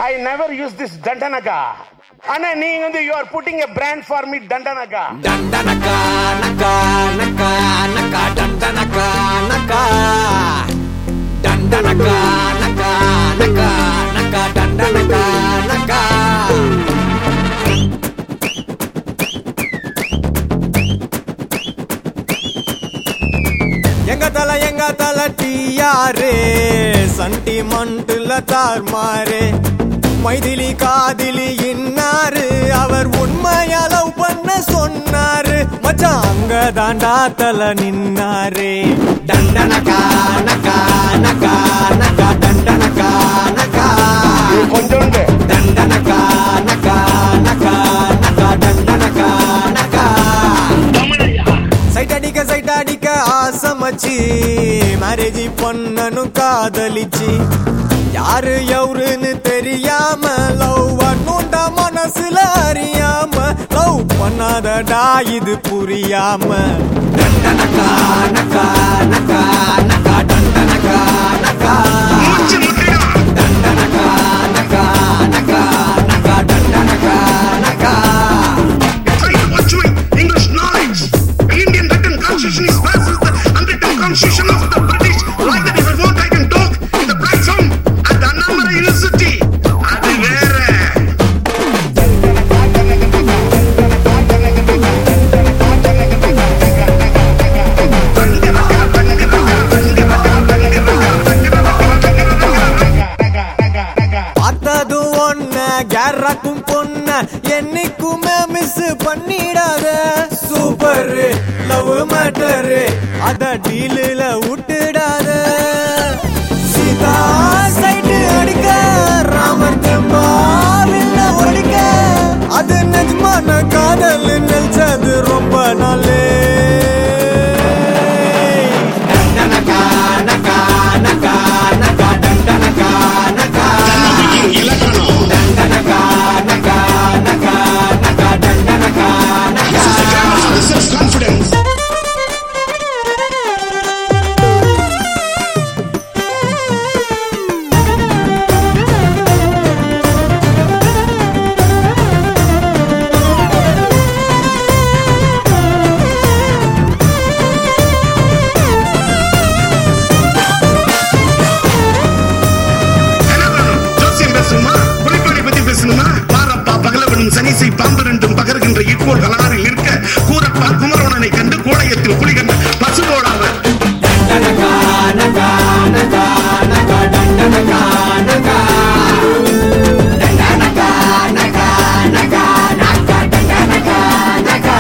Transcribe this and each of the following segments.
I never use this தண்டனகா ஆனா நீங்க வந்து you are putting a brand for me தண்டனகா డండనకా నకా నకా నకా డండనకా నకా డండనకా నకా నకా నకా డండనకా నకా எங்க தல எங்க தல டியாரு சண்டி மண்டுல தார்மாரு மைதிலி காதிலி இன்னாரு அவர் உண்மையா லவ் பண்ண சொன்னாரு மச்சான் அங்க தாண்டா தல நின்னாரு டண்டனகா நகா நகா நகா டண்டனகா நகா இது கொஞ்சோண்டு டண்டனகா நகா நகா நகா டண்டனகா நகா சைட் அடிக்க சைட் அடிக்க ஆசமச்சு மேரேஜ் பண்ணனும் காதலிச்சு யாரு எவருன்னு தெரியாம லவ் பண்ணுண்ட மனசுல அறியாம லவ் பண்ணாதடா இது புரியாம டண்டனகா நகா நகா நகா டண்டனகா நகா டண்டனகா நகா நகா நகா டண்டனகா நகா English knowledge. Indian written constitution is versus the unwritten constitution of the British. Like that, if I want, I can talk in the platform at the Annamala University. அது வேற பார்த்தது ஒன்ன கேரக்கும் பொண்ண என்னைக்குமே மிஸ் பண்ணிடாத சூப்பர் லவ் மேட்டர் அத டீலில் விட்டுடாத Sita side அடிக்க ராமர் தெம்பாவில்ல ஒடிக்க அது நிஜமான காதல் நினைச்சது ரொம்ப நாளே நகா நகா நகா நகா டண்டனகா நகா இலக்கணம் டண்டனகா நகா நகா நகா டண்டனகா நகா செல்ஃப் கான்ஃபிடன்ஸ் ஜோசியம் பேசணுமா குளிப்பாடி பத்தி பேசணுமா பாரப்பா பகலவனும் சனிசை பாம்பு ரெண்டும் பகர்கின்ற இக்கோள் கலாரில் இருக்க கூரப்பா குமரோணனை கண்டு கோடையத்தில் குளிகண்ட பசுபோடாவர் டண்டனகா நகா நகா நகா டண்டனகா நகா டண்டனகா நகா நகா நகா டண்டனகா நகா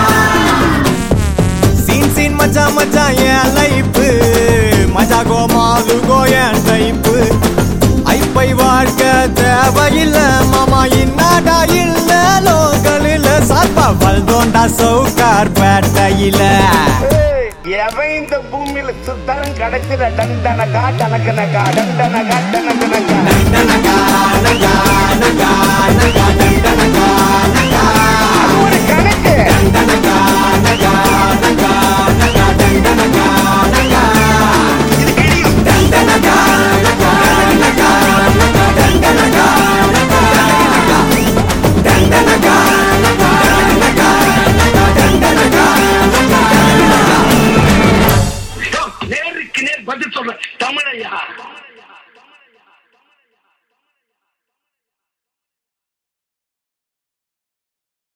சீன் சீன் மச்சான் மச்சான் என் லைஃப் மஜா கோ மாலு கோ என் டைப்பு ஐப்பை வாழ்க்க தேவையில்ல மாமா இன்னாடா இல்ல லோக்கலில் சாப்பா வல்தோண்டா சவுக்கார் பேட்டையில எவன் இந்த பூமியில சுத்தரம் கிடைச்சிட டண்டனகா டனக்கனகா டண்டனகா டனக்கனகா நகா நகா நகா